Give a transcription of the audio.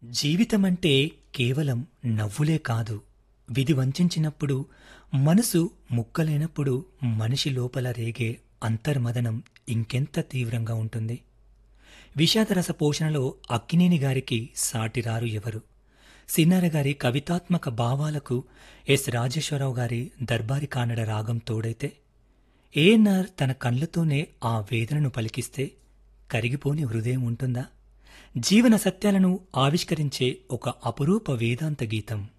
జీవితమంటే కేవలం నవ్వులే కాదు విధి వంచించినప్పుడు మనసు ముక్కలైనప్పుడు మనిషి లోపల రేగే అంతర్మదనం ఇంకెంత తీవ్రంగా ఉంటుంది విషాదరస పోషణలో అక్కినేని గారికి సాటిరారు ఎవరు సిన్నార గారి కవితాత్మక భావాలకు ఎస్ రాజేశ్వరరావు గారి దర్బారి కానడ రాగం తోడైతే ఏఎన్ఆర్ తన కళ్ళతోనే ఆ వేదనను పలికిస్తే కరిగిపోని హృదయం ఉంటుందా జీవన సత్యాలను ఆవిష్కరించే ఒక అపురూప వేదాంత గీతం